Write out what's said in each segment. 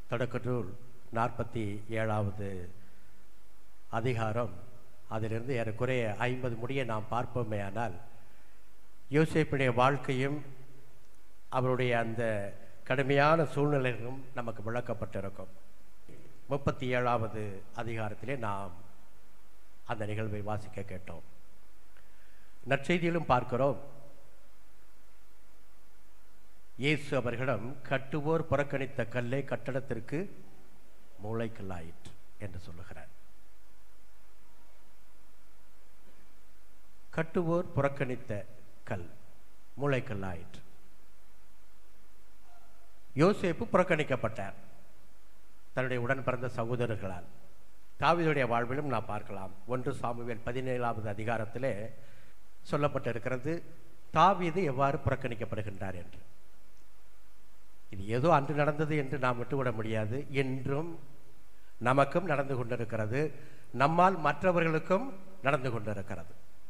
தொடக்கற்றூர் நாற்பத்தி ஏழாவது அதிகாரம் அதிலிருந்து ஏறக்குறைய ஐம்பது முடிய நாம் பார்ப்போமேயானால் யோசேப்புடைய வாழ்க்கையும் அவருடைய அந்த கடுமையான சூழ்நிலைகளும் நமக்கு விளக்கப்பட்டிருக்கும் முப்பத்தி ஏழாவது அதிகாரத்திலே நாம் அந்த நிகழ்வை வாசிக்க கேட்டோம் நற்செய்தியிலும் பார்க்கிறோம் இயேசு அவர்களிடம் கட்டுவோர் புறக்கணித்த கல்லை கட்டடத்திற்கு மூளைக்கல்லாயிற்று என்று சொல்லுகிறார் கட்டுவோர் புறக்கணித்த கல் மூளைக்கல்லாயிற்று யோசேப்பு புறக்கணிக்கப்பட்டார் தன்னுடைய உடன் பிறந்த சகோதரர்களால் தாவிதுடைய வாழ்விலும் நாம் பார்க்கலாம் ஒன்று சாமுவேல் பதினேழாவது அதிகாரத்திலே சொல்லப்பட்டிருக்கிறது தாவீது எவ்வாறு புறக்கணிக்கப்படுகின்றார் என்று இது ஏதோ அன்று நடந்தது என்று நாம் விட்டுவிட முடியாது என்றும் நமக்கும் நடந்து கொண்டிருக்கிறது நம்மால் மற்றவர்களுக்கும் நடந்து கொண்டிருக்கிறது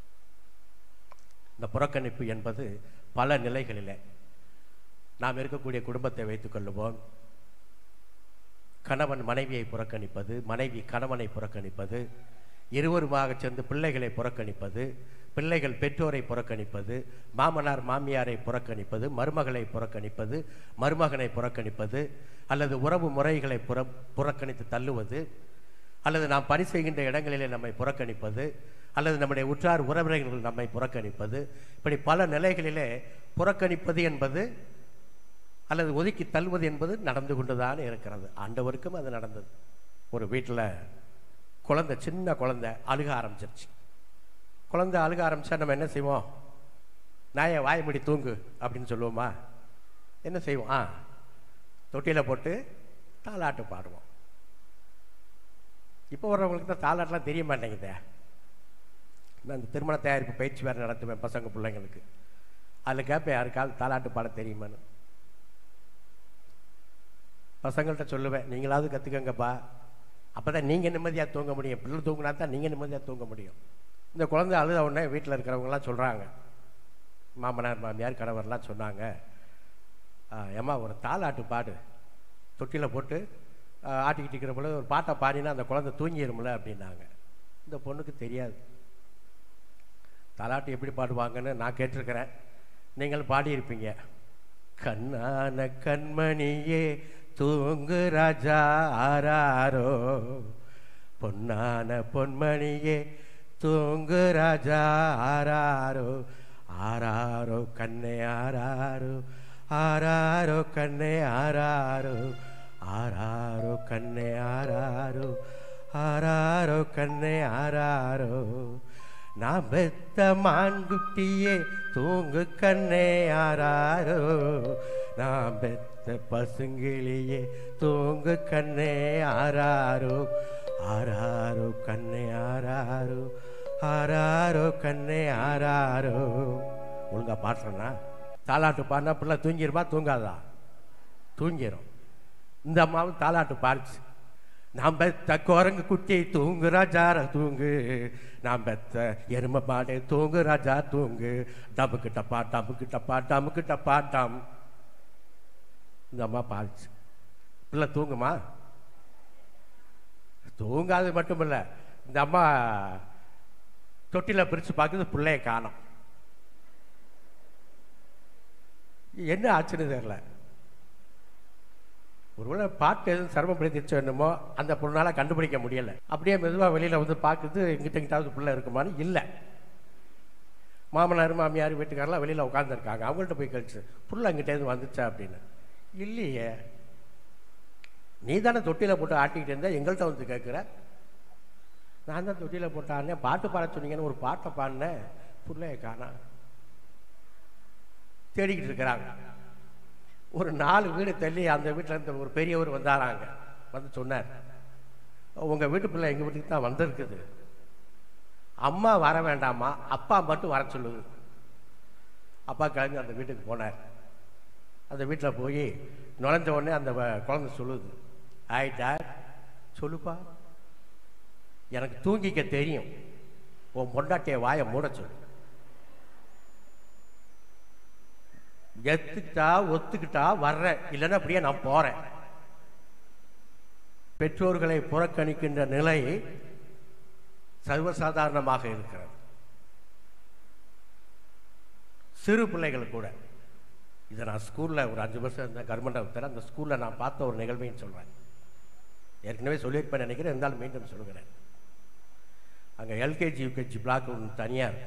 இந்த புறக்கணிப்பு என்பது பல நிலைகளிலே நாம் இருக்கக்கூடிய குடும்பத்தை வைத்துக் கொள்ளுவோம் கணவன் மனைவியை புறக்கணிப்பது மனைவி கணவனை புறக்கணிப்பது இருவருமாக சேர்ந்து பிள்ளைகளை புறக்கணிப்பது பிள்ளைகள் பெற்றோரை புறக்கணிப்பது மாமனார் மாமியாரை புறக்கணிப்பது மருமகளை புறக்கணிப்பது மருமகனை புறக்கணிப்பது அல்லது உறவு முறைகளை புற புறக்கணித்து தள்ளுவது அல்லது நாம் பணி செய்கின்ற இடங்களிலே நம்மை புறக்கணிப்பது அல்லது நம்முடைய உற்றார் உறவினர்கள் நம்மை புறக்கணிப்பது இப்படி பல நிலைகளிலே புறக்கணிப்பது என்பது அல்லது ஒதுக்கி தள்ளுவது என்பது நடந்து கொண்டுதான் இருக்கிறது ஆண்டவருக்கும் அது நடந்தது ஒரு வீட்டில் குழந்தை சின்ன குழந்தை அழுக ஆரம்பிச்சிருச்சு குழந்தை அழுக ஆரம்பிச்சா நம்ம என்ன செய்வோம் நாயை வாய முடி தூங்கு அப்படின்னு சொல்லுவோமா என்ன செய்வோம் ஆ தொட்டியில் போட்டு தாலாட்டு பாடுவோம் இப்போ வர்றவங்களுக்கு தான் தாலாட்டெலாம் தெரிய மாட்டேங்குதே நான் இந்த திருமண தயாரிப்பு பயிற்சி வேறு நடத்துவேன் பசங்க பிள்ளைங்களுக்கு அதில் கேட்பேன் யாருக்காவது தாலாட்டு பாட தெரியுமான்னு பசங்கள்கிட்ட சொல்லுவேன் நீங்களாவது கற்றுக்கங்கப்பா அப்போ தான் நீங்கள் நிம்மதியாக தூங்க முடியும் பிள்ளை தூங்கினா தான் நீங்கள் நிம்மதியாக தூங்க முடியும் இந்த குழந்தை அழுத உடனே வீட்டில் இருக்கிறவங்களாம் சொல்கிறாங்க மாமனார் மாமியார் கணவர்லாம் சொன்னாங்க ஏம்மா ஒரு தாலாட்டு பாடு தொட்டியில் போட்டு ஆட்டிக்கிட்டு இருக்கிற பொழுது ஒரு பாட்டை பாடினா அந்த குழந்தை தூங்கிடும்ல அப்படின்னாங்க இந்த பொண்ணுக்கு தெரியாது தாலாட்டு எப்படி பாடுவாங்கன்னு நான் கேட்டிருக்கிறேன் நீங்கள் பாடியிருப்பீங்க கண்ணான கண்மணியே தூங்கு ராஜா ஆராரோ பொன்னான பொன்மணியே தூங்கு ராஜா ஆராரோ ஆராரோ கண்ணே ஆராரோ ஆராரோ கண்ணே ஆராரோ ஆராரோ கண்ணே ஆராரோ ஆராரோ கண்ணே ஆராரோ நான் பெத்த மான்குட்டியே தூங்கு கண்ணே ஆராரோ நான் பெத்த பசுங்கிளியே தூங்கு கண்ணே ஆராரோ ஆராரோ கண்ணே ஆராரோ ஆராரோ கண்ணே ஆராரோ ஒழுங்கா பாடுறேன்னா தாலாட்டு பாடினா பிள்ளை தூங்கிருமா தூங்காதா தூங்கிடும் இந்த அம்மாவும் தாலாட்டு பாடிச்சு நாம் பெத்த குரங்கு குட்டி தூங்கு ராஜார தூங்கு நாம் பெத்த எரும மாடு தூங்கு ராஜா தூங்கு டமுக்கு டப்பா டமுக்கு டப்பா டமுக்கு டப்பா டம் இந்த அம்மா பாடிச்சு பிள்ளை தூங்குமா தூங்காது மட்டும் இல்லை இந்த அம்மா தொட்டியில் பிரித்து பார்க்குது பிள்ளைய காணும் என்ன ஆச்சுன்னு தெரில ஒருவேளை பாட்டு எதுவும் சிரமப்படுத்திச்சு என்னமோ அந்த பொண்ணால் கண்டுபிடிக்க முடியலை அப்படியே மெதுவாக வெளியில் வந்து பார்க்குது எங்கிட்ட எங்கிட்டாவது பிள்ளை இருக்குமான்னு இல்லை மாமனார் மாமியார் வீட்டுக்காரெலாம் வெளியில் உட்காந்துருக்காங்க அவங்கள்ட்ட போய் கழிச்சு புள்ள அங்கிட்டேருந்து வந்துச்சா அப்படின்னு இல்லையே நீ தானே தொட்டியில் போட்டு ஆட்டிக்கிட்டு இருந்தா எங்கள்கிட்ட வந்து கேட்குற நான் தான் தொட்டியில் போட்டு ஆடினேன் பாட்டு பாட சொன்னீங்கன்னு ஒரு பாட்டை பாடினேன் பிள்ளைய காணா தேடிக்கிட்டு இருக்கிறாங்க ஒரு நாலு வீடு தள்ளி அந்த வீட்டில் இருந்த ஒரு பெரியவர் வந்தாராங்க வந்து சொன்னார் உங்கள் வீட்டு பிள்ளை எங்கள் வீட்டுக்கு தான் வந்திருக்குது அம்மா வர வேண்டாமா அப்பா மட்டும் வர சொல்லுது அப்பா கிளம்பி அந்த வீட்டுக்கு போனார் அந்த வீட்டில் போய் நுழைஞ்ச உடனே அந்த குழந்தை சொல்லுது ஆய் டாட் சொல்லுப்பா எனக்கு தூங்கிக்க தெரியும் உன் பொண்டாட்டிய வாயை மூட சொல்லு எத்துக்கிட்டா ஒத்துக்கிட்டா வர்றேன் இல்லைன்னா அப்படியே நான் போகிறேன் பெற்றோர்களை புறக்கணிக்கின்ற நிலை சர்வசாதாரணமாக இருக்கிறது சிறு பிள்ளைகள் கூட இதை நான் ஸ்கூலில் ஒரு அஞ்சு வருஷம் இருந்த கவர்மெண்ட் அந்த ஸ்கூலில் நான் பார்த்த ஒரு நிகழ்வையும் சொல்கிறேன் ஏற்கனவே சொல்லியிருப்பேன் நினைக்கிறேன் இருந்தாலும் மீண்டும் சொல்கிறேன் அங்கே எல்கேஜி யூகேஜி பிளாக் ஒன்று தனியார்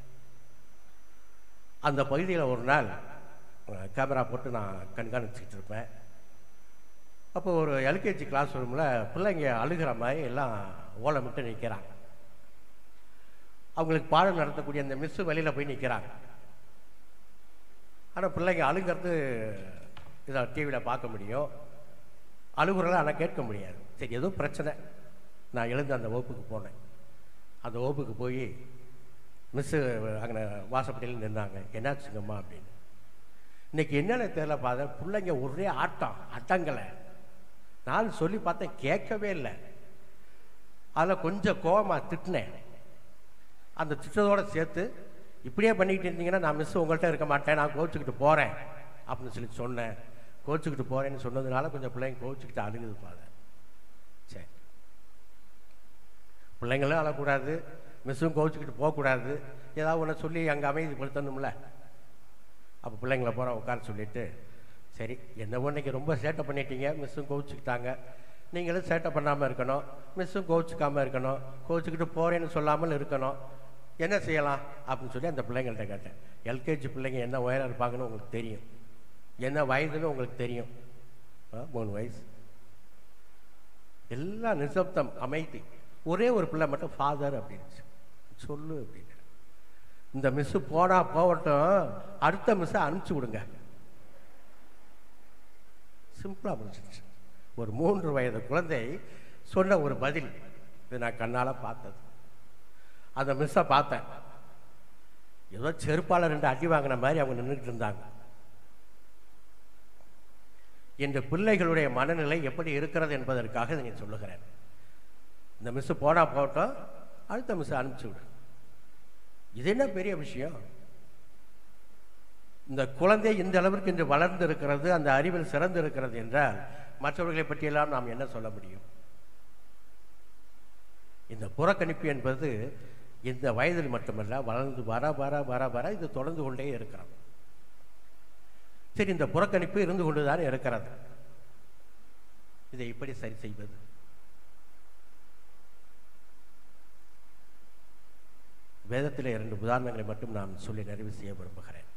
அந்த பகுதியில் ஒரு நாள் கேமரா போட்டு நான் கண்காணிச்சுக்கிட்டு இருப்பேன் அப்போ ஒரு எல்கேஜி கிளாஸ் ரூமில் பிள்ளைங்க அழுகிற மாதிரி எல்லாம் ஓலமிட்டு நிற்கிறாங்க அவங்களுக்கு பாடம் நடத்தக்கூடிய அந்த மிஸ்ஸு வெளியில் போய் நிற்கிறாங்க ஆனால் பிள்ளைங்க அழுகிறது இதை டிவியில் பார்க்க முடியும் அழுகுறலாம் ஆனால் கேட்க முடியாது சரி ஏதோ பிரச்சனை நான் எழுந்து அந்த வகுப்புக்கு போனேன் அந்த வகுப்புக்கு போய் மிஸ்ஸு அங்கே வாசப்படியில் நின்னாங்க என்னாச்சுங்கம்மா அப்படின்னு இன்னைக்கு என்னென்ன தெரியல பார்த்தேன் பிள்ளைங்க ஒரே ஆட்டம் அட்டங்களை நான் சொல்லி பார்த்தேன் கேட்கவே இல்லை அதில் கொஞ்சம் கோவமாக திட்டினேன் அந்த திட்டத்தோடு சேர்த்து இப்படியே பண்ணிக்கிட்டு இருந்தீங்கன்னா நான் மிஸ் உங்கள்கிட்ட இருக்க மாட்டேன் நான் கோச்சுக்கிட்டு போகிறேன் அப்படின்னு சொல்லி சொன்னேன் கோச்சுக்கிட்டு போகிறேன்னு சொன்னதுனால கொஞ்சம் பிள்ளைங்க கோச்சுக்கிட்டு அழுகுது பாத சரி பிள்ளைங்களும் அழக்கூடாது மிஸ்ஸும் கோச்சுக்கிட்டு போகக்கூடாது ஏதாவது ஒன்று சொல்லி அங்கே அமைதிப்படுத்தணும்ல அப்போ பிள்ளைங்கள போகிற உட்கார சொல்லிவிட்டு சரி என்னவோ இன்னைக்கு ரொம்ப சேட்டை பண்ணிட்டீங்க மிஸ்ஸும் கோவிச்சுக்கிட்டாங்க நீங்களும் சேட்டை பண்ணாமல் இருக்கணும் மிஸ்ஸும் கோவிச்சுக்காமல் இருக்கணும் கோவிச்சுக்கிட்டு போகிறேன்னு சொல்லாமல் இருக்கணும் என்ன செய்யலாம் அப்படின்னு சொல்லி அந்த பிள்ளைங்கள்ட்ட கேட்டேன் எல்கேஜி பிள்ளைங்க என்ன உயரம் இருப்பாங்கன்னு உங்களுக்கு தெரியும் என்ன வயதுன்னு உங்களுக்கு தெரியும் ஆ, மூணு வயசு எல்லாம் நிசப்தம் அமைதி ஒரே ஒரு பிள்ளை மட்டும் ஃபாதர் அப்படின்னு சொல்லு அப்படின்னு இந்த மிஸ்ஸு போனா போகட்டும் அடுத்த மிஸ்ஸை அனுப்பிச்சி விடுங்க சிம்பிளாக முடிச்சிருச்சு ஒரு மூன்று வயது குழந்தை சொன்ன ஒரு பதில் இது நான் கண்ணால் பார்த்தது அந்த மிஸ்ஸை பார்த்தேன் ஏதோ செருப்பால் ரெண்டு அடி வாங்கின மாதிரி அவங்க நின்றுட்டு இருந்தாங்க இந்த பிள்ளைகளுடைய மனநிலை எப்படி இருக்கிறது என்பதற்காக இதை நான் சொல்லுகிறேன் இந்த மிஸ்ஸு போனா போகட்டும் அடுத்த மிஸ் அனுப்பிச்சி விடு இது என்ன பெரிய விஷயம் இந்த குழந்தை இந்த அளவிற்கு இன்று வளர்ந்து இருக்கிறது அந்த அறிவில் சிறந்து இருக்கிறது என்றால் மற்றவர்களை பற்றியெல்லாம் நாம் என்ன சொல்ல முடியும் இந்த புறக்கணிப்பு என்பது இந்த வயதில் மட்டுமல்ல வளர்ந்து வர வர வர வர இது தொடர்ந்து கொண்டே இருக்கிறது சரி இந்த புறக்கணிப்பு இருந்து கொண்டுதான் இருக்கிறது இதை எப்படி சரி செய்வது வேதத்தில் இரண்டு உதாரணங்களை மட்டும் நான் சொல்லி நிறைவு செய்ய விரும்புகிறேன்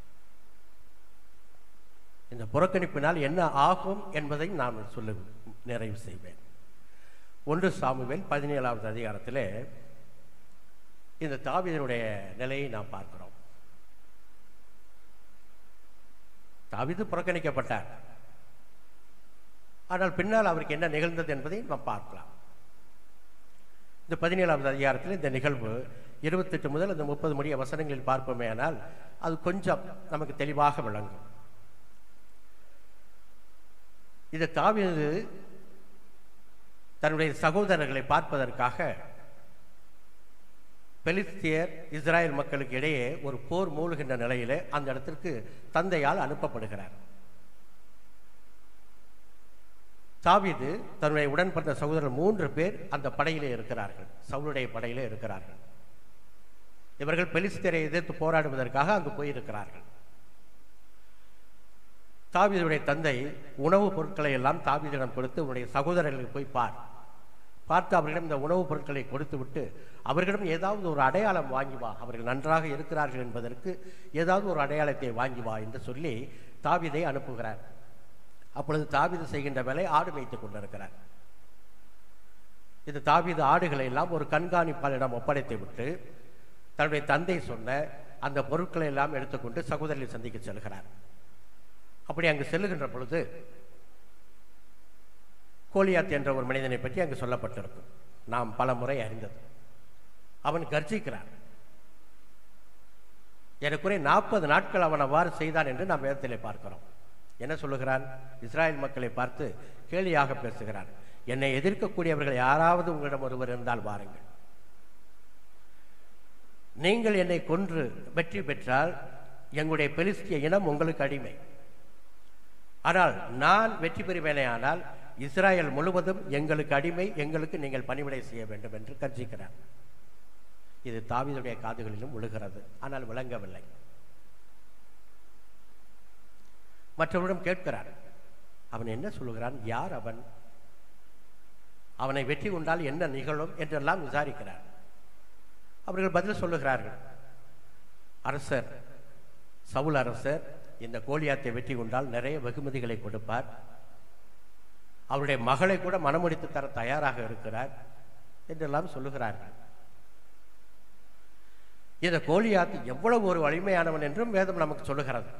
இந்த புறக்கணிப்பினால் என்ன ஆகும் என்பதை நான் சொல்ல நிறைவு செய்வேன் ஒன்று சாமுவேல் பதினேழாவது அதிகாரத்தில் இந்த தாவீதனுடைய நிலையை நாம் பார்க்கிறோம் தாவீது புறக்கணிக்கப்பட்டார் ஆனால் பின்னால் அவருக்கு என்ன நிகழ்ந்தது என்பதை நாம் பார்க்கலாம் இந்த பதினேழாவது அதிகாரத்தில் இந்த நிகழ்வு இருபத்தெட்டு முதல் அந்த முப்பது முடிய வசனங்களில் பார்ப்போமே ஆனால் அது கொஞ்சம் நமக்கு தெளிவாக விளங்கும் இது தாவீது தன்னுடைய சகோதரர்களை பார்ப்பதற்காக பெலிஸ்தியர் இஸ்ராயல் மக்களுக்கு இடையே ஒரு போர் மூழ்கின்ற நிலையிலே அந்த இடத்திற்கு தந்தையால் அனுப்பப்படுகிறார் தாவீது தன்னுடைய உடன் பிறந்த சகோதரர் மூன்று பேர் அந்த படையிலே இருக்கிறார்கள் சவுளுடைய படையிலே இருக்கிறார்கள் இவர்கள் பெலிஸ்தியரை எதிர்த்து போராடுவதற்காக அங்கு போயிருக்கிறார்கள் தாவீதுடைய தந்தை உணவுப் பொருட்களை எல்லாம் தாவீதிடம் கொடுத்து உன்னுடைய சகோதரர்களுக்கு போய் பார் பார்த்து அவர்களிடம் இந்த உணவுப் பொருட்களை கொடுத்து விட்டு அவர்களிடம் ஏதாவது ஒரு அடையாளம் வாங்கி வா அவர்கள் நன்றாக இருக்கிறார்கள் என்பதற்கு ஏதாவது ஒரு அடையாளத்தை வாங்கி வா என்று சொல்லி தாவீதை அனுப்புகிறார் அப்பொழுது தாவீது செய்கின்ற வேலை ஆடு மேய்த்துக் கொண்டிருக்கிறார் இது தாவீது ஆடுகளை எல்லாம் ஒரு கண்காணிப்பாளரிடம் ஒப்படைத்து விட்டு தன்னுடைய தந்தை சொன்ன அந்த பொருட்களை எல்லாம் எடுத்துக்கொண்டு சகோதரியை சந்திக்க செல்கிறார் அப்படி அங்கு செல்லுகின்ற பொழுது கோலியாத் என்ற ஒரு மனிதனை பற்றி அங்கு சொல்லப்பட்டிருக்கும் நாம் பல முறை அறிந்தது அவன் கர்ஜிக்கிறான் எனக்குரிய நாற்பது நாட்கள் அவன் அவ்வாறு செய்தான் என்று நாம் வேதத்திலே பார்க்கிறோம் என்ன சொல்லுகிறான் இஸ்ராயல் மக்களை பார்த்து கேலியாக பேசுகிறான் என்னை எதிர்க்கக்கூடியவர்கள் யாராவது உங்களிடம் ஒருவர் இருந்தால் வாருங்கள் நீங்கள் என்னை கொன்று வெற்றி பெற்றால் எங்களுடைய பெலிஸ்திய இனம் உங்களுக்கு அடிமை ஆனால் நான் வெற்றி பெறுவேனே ஆனால் இஸ்ராயல் முழுவதும் எங்களுக்கு அடிமை எங்களுக்கு நீங்கள் பணிவிடை செய்ய வேண்டும் என்று கர்ஜிக்கிறார் இது தாவீதுடைய காதுகளிலும் விழுகிறது ஆனால் விளங்கவில்லை மற்றவரிடம் கேட்கிறார் அவன் என்ன சொல்லுகிறான் யார் அவன் அவனை வெற்றி கொண்டால் என்ன நிகழும் என்றெல்லாம் விசாரிக்கிறார் அவர்கள் பதில் சொல்லுகிறார்கள் அரசர் சவுல் அரசர் இந்த கோலியாத்தை வெற்றி கொண்டால் நிறைய வெகுமதிகளை கொடுப்பார் அவருடைய மகளை கூட மனமுடித்து தர தயாராக இருக்கிறார் என்றெல்லாம் சொல்லுகிறார்கள் இந்த கோலியாத்து எவ்வளவு ஒரு வலிமையானவன் என்றும் வேதம் நமக்கு சொல்லுகிறது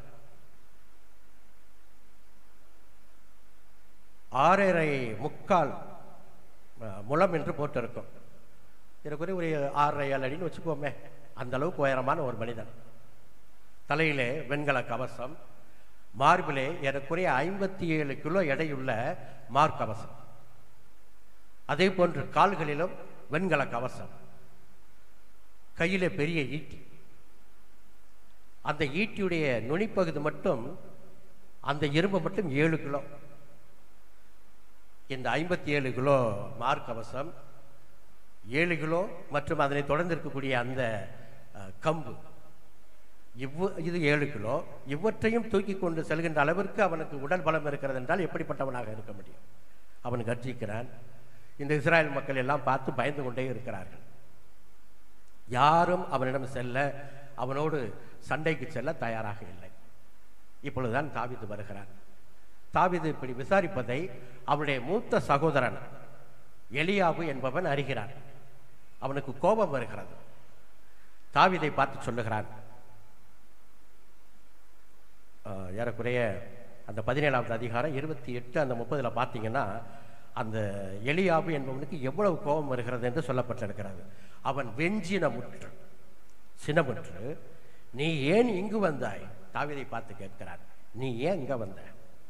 ஆறரை முக்கால் அஹ், முழம் என்று போட்டிருக்கும் எனக்கு ஒரு ஆறரை ஏழு அடின்னு வச்சுக்கோமே அந்த அளவுக்கு உயரமான ஒரு மனிதன் தலையிலே வெண்கல கவசம் மார்பிலே ஏறக்குறைய ஐம்பத்தி ஏழு கிலோ எடையுள்ள மார்க்கவசம் அதே போன்று கால்களிலும் வெண்கல கவசம் கையிலே பெரிய ஈட்டி அந்த ஈட்டியுடைய நுனிப்பகுதி மட்டும் அந்த இரும்பு மட்டும் ஏழு கிலோ இந்த ஐம்பத்தி ஏழு கிலோ மார்க்கவசம் ஏழு கிலோ மற்றும் அதனை தொடர்ந்து இருக்கக்கூடிய அந்த அஹ், கம்பு இவ்வு இது ஏழு கிலோ இவற்றையும் தூக்கி கொண்டு செல்கின்ற அளவிற்கு அவனுக்கு உடல் பலம் இருக்கிறது என்றால் எப்படிப்பட்டவனாக இருக்க முடியும் அவன் கர்ஜிக்கிறான் இந்த இஸ்ராயல் மக்கள் எல்லாம் பார்த்து பயந்து கொண்டே இருக்கிறார்கள் யாரும் அவனிடம் செல்ல அவனோடு சண்டைக்கு செல்ல தயாராக இல்லை இப்பொழுதுதான் தாவீது வருகிறான் தாவீது இப்படி விசாரிப்பதை அவனுடைய மூத்த சகோதரன் எலியாபு என்பவன் அறிகிறான் அவனுக்கு கோபம் வருகிறது தாவீதை பார்த்து சொல்லுகிறான் ஆஹ், ஏறக்குறைய அந்த பதினேழாவது அதிகாரம் இருபத்தி எட்டு அந்த முப்பதில் பார்த்தீங்கன்னா அந்த எலியாபு என்பவனுக்கு எவ்வளவு கோபம் வருகிறது என்று சொல்லப்பட்டிருக்கிறது அவன் வெஞ்சின முற்று சினமுற்று நீ ஏன் இங்கு வந்தாய் தாவீதை பார்த்து கேட்கிறான் நீ ஏன் இங்க வந்த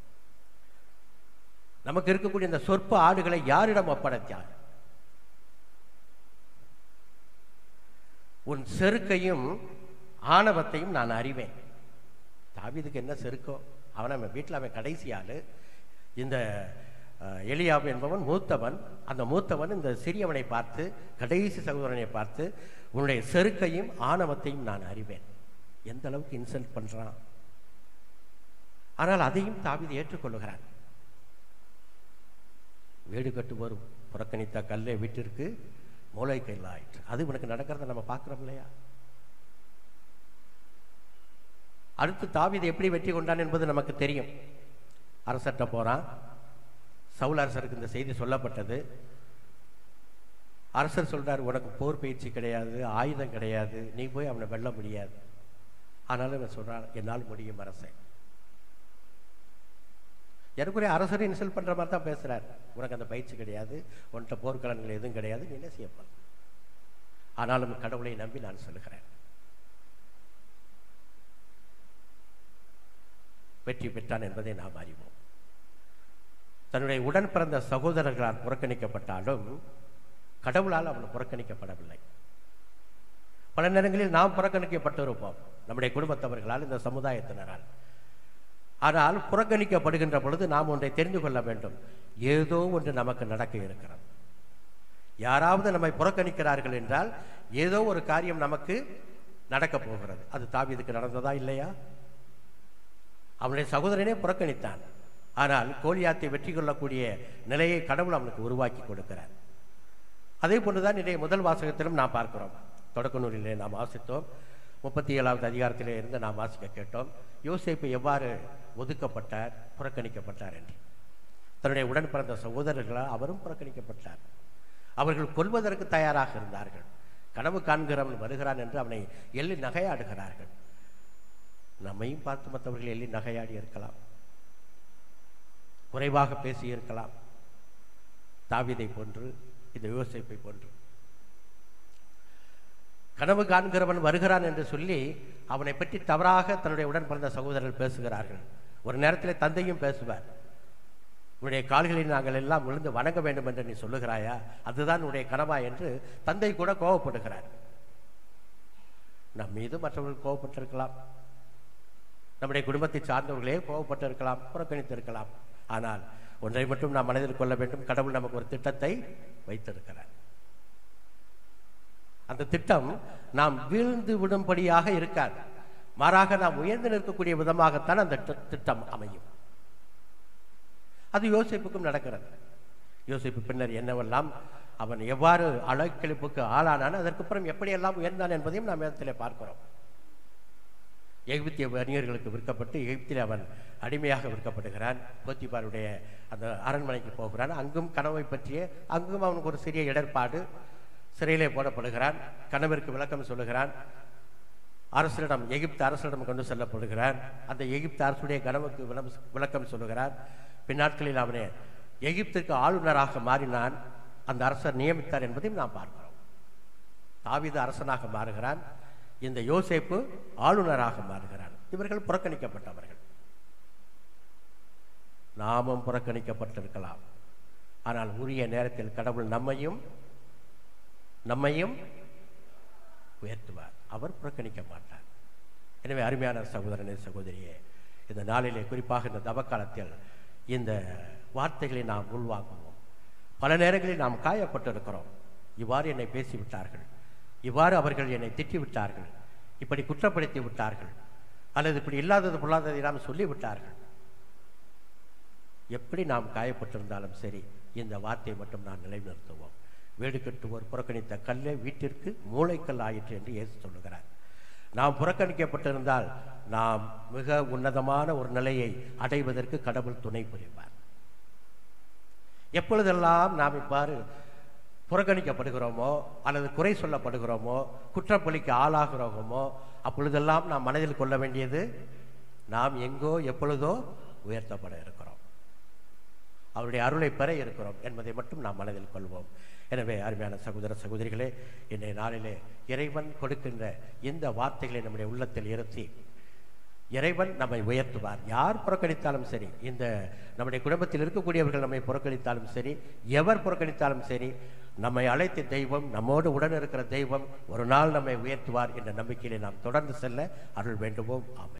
நமக்கு இருக்கக்கூடிய இந்த சொற்ப ஆடுகளை யாரிடம் ஒப்படைத்தாய் உன் செருக்கையும் ஆணவத்தையும் நான் அறிவேன் தாவீதுக்கு என்ன செருக்கோ அவன் அவன் வீட்டில் அவன் கடைசி ஆளு இந்த அஹ், எலியாபு என்பவன் மூத்தவன் அந்த மூத்தவன் இந்த சிறியவனை பார்த்து கடைசி சகோதரனை பார்த்து உன்னுடைய செருக்கையும் ஆணவத்தையும் நான் அறிவேன் எந்த அளவுக்கு இன்சல்ட் பண்றான் ஆனால் அதையும் தாவீது ஏற்றுக்கொள்ளுகிறான் வீடு கட்டுவோர் புறக்கணித்த கல்லை வீட்டிற்கு மூளை கையில் ஆயிற்று அது இவனுக்கு நடக்கிறத நம்ம பார்க்குறோம் இல்லையா அடுத்து தாவீது எப்படி வெற்றி கொண்டான் என்பது நமக்கு தெரியும் அரசர்கிட்ட போறான் சவுல் அரசருக்கு இந்த செய்தி சொல்லப்பட்டது அரசர் சொல்றார் உனக்கு போர் பயிற்சி கிடையாது ஆயுதம் கிடையாது நீ போய் அவனை வெல்ல முடியாது ஆனாலும் இவன் சொல்றான் என்னால் முடியும் அரசே எனக்குரிய அரசரை இன்சல்ட் பண்ற மாதிரி தான் பேசுறார் உனக்கு அந்த பயிற்சி கிடையாது உன்கிட்ட போர்க்களங்கள் எதுவும் கிடையாது நீ என்ன செய்யப்பா ஆனாலும் கடவுளை நம்பி நான் சொல்லுகிறேன் வெற்றி பெற்றான் என்பதை நாம் அறிவோம் தன்னுடைய உடன் பிறந்த சகோதரர்களால் புறக்கணிக்கப்பட்டாலும் கடவுளால் அவன் புறக்கணிக்கப்படவில்லை பல நேரங்களில் நாம் புறக்கணிக்கப்பட்டிருப்போம் நம்முடைய குடும்பத்தவர்களால் இந்த சமுதாயத்தினரால் ஆனால் புறக்கணிக்கப்படுகின்ற பொழுது நாம் ஒன்றை தெரிந்து கொள்ள வேண்டும் ஏதோ ஒன்று நமக்கு நடக்க இருக்கிறது யாராவது நம்மை புறக்கணிக்கிறார்கள் என்றால் ஏதோ ஒரு காரியம் நமக்கு நடக்கப் போகிறது அது தாவீதுக்கு நடந்ததா இல்லையா அவனுடைய சகோதரனே புறக்கணித்தான் ஆனால் கோலியாத்தை வெற்றி கொள்ளக்கூடிய நிலையை கடவுள் அவனுக்கு உருவாக்கி கொடுக்கிறார் அதே போன்றுதான் இன்றைய முதல் வாசகத்திலும் நாம் பார்க்கிறோம் தொடக்க நூலிலே நாம் வாசித்தோம் முப்பத்தி ஏழாவது அதிகாரத்திலே இருந்து நாம் வாசிக்க கேட்டோம் யோசேப்பு எவ்வாறு ஒதுக்கப்பட்டார் புறக்கணிக்கப்பட்டார் என்று தன்னுடைய உடன் பிறந்த சகோதரர்களால் அவரும் புறக்கணிக்கப்பட்டார் அவர்கள் கொல்வதற்கு தயாராக இருந்தார்கள் கனவு காண்கிறவன் வருகிறான் என்று அவனை எள்ளி நகையாடுகிறார்கள் நம்மையும் பார்த்து மற்றவர்கள் எள்ளி நகையாடி இருக்கலாம் குறைவாக பேசி இருக்கலாம் தாவீதை போன்று இந்த யோசிப்பை போன்று கனவு காண்கிறவன் வருகிறான் என்று சொல்லி அவனை பற்றி தவறாக தன்னுடைய உடன் பிறந்த சகோதரர்கள் பேசுகிறார்கள் ஒரு நேரத்தில் தந்தையும் பேசுவார் உன்னுடைய கால்களில் நாங்கள் எல்லாம் விழுந்து வணங்க வேண்டும் என்று நீ சொல்லுகிறாயா அதுதான் உன்னுடைய கனவா என்று தந்தை கூட கோபப்படுகிறார் நம் மீது மற்றவர்கள் கோபப்பட்டிருக்கலாம் நம்முடைய குடும்பத்தை சார்ந்தவர்களே கோபப்பட்டிருக்கலாம் புறக்கணித்திருக்கலாம் ஆனால் ஒன்றை மட்டும் நாம் மனதில் கொள்ள வேண்டும் கடவுள் நமக்கு ஒரு திட்டத்தை வைத்திருக்கிறார் அந்த திட்டம் நாம் வீழ்ந்து விடும்படியாக இருக்காது மாறாக நாம் உயர்ந்து நிற்கக்கூடிய விதமாகத்தான் அந்த தி- திட்டம் அமையும் அது யோசிப்புக்கும் நடக்கிறது யோசிப்பு பின்னர் என்னவெல்லாம் அவன் எவ்வாறு அலைக்கழிப்புக்கு ஆளானான் அதற்கப்புறம் எப்படியெல்லாம் உயர்ந்தான் என்பதையும் நாம் வேதத்திலே பார்க்கிறோம் எகிப்திய வணிகர்களுக்கு விற்கப்பட்டு எகிப்தில் அவன் அடிமையாக விற்கப்படுகிறான் போத்திபாருடைய அந்த அரண்மனைக்கு போகிறான் அங்கும் கனவை பற்றிய அங்கும் அவனுக்கு ஒரு சிறிய இடர்பாடு சிறையிலே போடப்படுகிறான் கனவிற்கு விளக்கம் சொல்லுகிறான் அரசரிடம் எகிப்து அரசரிடம் கொண்டு செல்லப்படுகிறான் அந்த எகிப்து அரசுடைய கனவுக்கு விளம் விளக்கம் சொல்லுகிறான் பின்னாட்களில் அவனே எகிப்திற்கு ஆளுநராக மாறினான் அந்த அரசர் நியமித்தார் என்பதையும் நாம் பார்க்கிறோம் தாவீது அரசனாக மாறுகிறான் இந்த யோசேப்பு ஆளுநராக மாறுகிறான் இவர்கள் புறக்கணிக்கப்பட்டவர்கள் நாமும் புறக்கணிக்கப்பட்டிருக்கலாம் ஆனால் உரிய நேரத்தில் கடவுள் நம்மையும் நம்மையும் உயர்த்துவார் அவர் புறக்கணிக்க மாட்டார் எனவே அருமையான சகோதரனே சகோதரியே இந்த நாளிலே குறிப்பாக இந்த தவக்காலத்தில் இந்த வார்த்தைகளை நாம் உள்வாங்குவோம் பல நேரங்களில் நாம் காயப்பட்டிருக்கிறோம் இவ்வாறு என்னை பேசிவிட்டார்கள் இவ்வாறு அவர்கள் என்னை திட்டிவிட்டார்கள் இப்படி குற்றப்படுத்தி விட்டார்கள் அல்லது இப்படி இல்லாதது பொல்லாததை நாம் சொல்லிவிட்டார்கள் எப்படி நாம் காயப்பட்டிருந்தாலும் சரி இந்த வார்த்தையை மட்டும் நான் நிலைநிறுத்துவோம் வீடு கட்டுவோர் புறக்கணித்த கல்லை வீட்டிற்கு மூளைக்கல் ஆயிற்று என்று இயேசு சொல்லுகிறார் நாம் புறக்கணிக்கப்பட்டிருந்தால் நாம் மிக உன்னதமான ஒரு நிலையை அடைவதற்கு கடவுள் துணை புரிவார் எப்பொழுதெல்லாம் நாம் இவ்வாறு புறக்கணிக்கப்படுகிறோமோ அல்லது குறை சொல்லப்படுகிறோமோ குற்றப்பலிக்கு ஆளாகிறோமோ அப்பொழுதெல்லாம் நாம் மனதில் கொள்ள வேண்டியது நாம் எங்கோ எப்பொழுதோ உயர்த்தப்பட இருக்கிறோம் அவருடைய அருளை பெற இருக்கிறோம் என்பதை மட்டும் நாம் மனதில் கொள்வோம் எனவே அருமையான சகோதர சகோதரிகளே இன்றைய நாளிலே இறைவன் கொடுக்கின்ற இந்த வார்த்தைகளை நம்முடைய உள்ளத்தில் இருத்தி இறைவன் நம்மை உயர்த்துவார் யார் புறக்கணித்தாலும் சரி இந்த நம்முடைய குடும்பத்தில் இருக்கக்கூடியவர்கள் நம்மை புறக்கணித்தாலும் சரி எவர் புறக்கணித்தாலும் சரி நம்மை அழைத்த தெய்வம் நம்மோடு உடன் இருக்கிற தெய்வம் ஒரு நாள் நம்மை உயர்த்துவார் என்ற நம்பிக்கையிலே நாம் தொடர்ந்து செல்ல அருள் வேண்டுவோம் ஆமென்